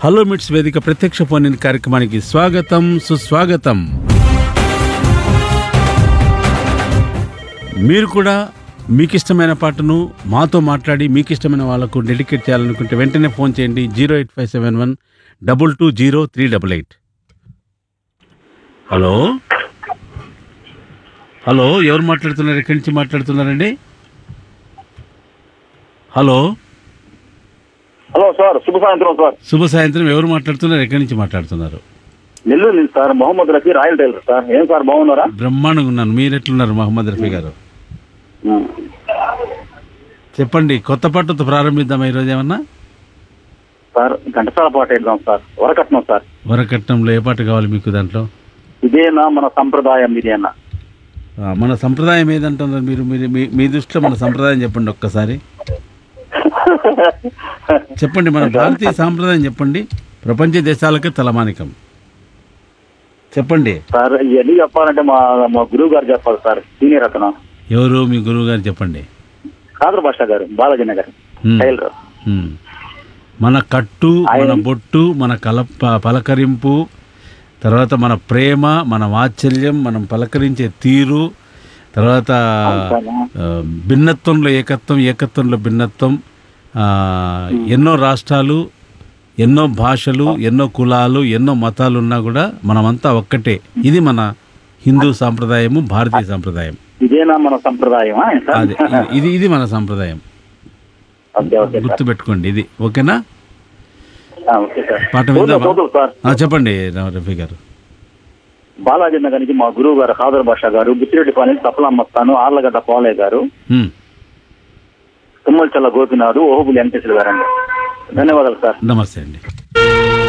Hello మిట్స్ వేదిక ప్రత్యక్ష ఫోన్ ఇన్ కార్యక్రమానికి స్వాగతం సుస్వాగతం మీరు కూడా మీకు ఇష్టమైన పాటను మాతో మాట్లాడి మీకు ఇష్టమైన వాళ్ళకు డెడికేట్ చేయాలనుకుంటే వెంటనే ఫోన్ చేయండి zero eight five seven one double two zero three double eight hello hello ఎవరు మాట్లాడుతున్నారు ఎక్కడి నుంచి మాట్లాడుతున్నారండి హలో హలో సార్ శుభ సాయంత్రం సార్ శుభ సాయంత్రం ఎవరు మాట్లాడుతున్నారు ఎక్కడి నుంచి మాట్లాడుతున్నారు నెల్లూరు నుంచి sir Mohammed Rafi royal tailor sir ఏం సార్ బాగున్నారా బ్రహ్మాండంగా ఉన్నాను మీరు ఎట్లున్నారు మహమ్మద్ రఫీ గారు ఉమ్. చెప్పండి కొత్త పాటతో ప్రారంభిద్దామా ఈరోజు ఏమన్నా సార్ ఘంటసాల పాట వేద్దాం సార్ వరకట్నం సార్ వరకట్నంలో ఏ పాట కావాలి మీకు దాంట్లో ఇదేనా మన సంప్రదాయం ఇదేనా ఆ, మన సంప్రదాయం ఏదంటున్నారు మీరు మీరు మీ- మీ దృష్టిలో మన సంప్రదాయం చెప్పండి ఒక్కసారి చెప్పండి మన భారతీయ సాంప్రదాయం చెప్పండి ప్రపంచ దేశాలకే తలమానికం చెప్పండి సార్ ఇవన్నీ చెప్పాలంటే మా మా గురువు గారు చెప్పాలి సార్ సీనియర్ అతను ఎవరు మీ గురువు గారు చెప్పండి కాదర్ భాష గారు Balaji Nagar um, tailor um. మన కట్టు మన ఆయన- బొట్టు మన కలప పలకరింపు తర్వాత మన ప్రేమ మన వాత్సల్యం మనం పలకరించే తీరు తర్వాత ఆ, భిన్నత్వంలో ఏకత్వం ఏకత్వంలో భిన్నత్వం ఆ, ఎన్నో రాష్ట్రాలు ఎన్నో భాషలు ఎన్నో కులాలు ఎన్నో మతాలు ఉన్నా కూడా మనమంతా ఒక్కటే ఇది మన హిందూ సాంప్రదాయము భారతీయ సాంప్రదాయం ఇదేనా మన సంప్రదాయమా సార్ అది ఇది- ఇది ఇది మన సాంప్రదాయం ఓకే ఓకే సార్ గుర్తుపెట్టుకోండి ఇది ఓకేనా ఆ, ఓకే సార్ పాట చూద్దాం, విందామా చూద్దాం సార్ ఆ, చెప్పండి రా- రఫీ గారు బాలాజీ నగర్ నుంచి మా గురువు గారు ఖాదర్ భాష గారు బుచ్చిరెడ్డిపాలెం నుంచి తప్పలమ్మస్తాను ఆర్లగడ్డ పాలయ్య గారు ఉమ్, తుమ్మలచల్ల గోపినాథు ఓహుబులి వెంకటేశ్వర గారు అండి ధన్యవాదాలు సార్ నమస్తే అండి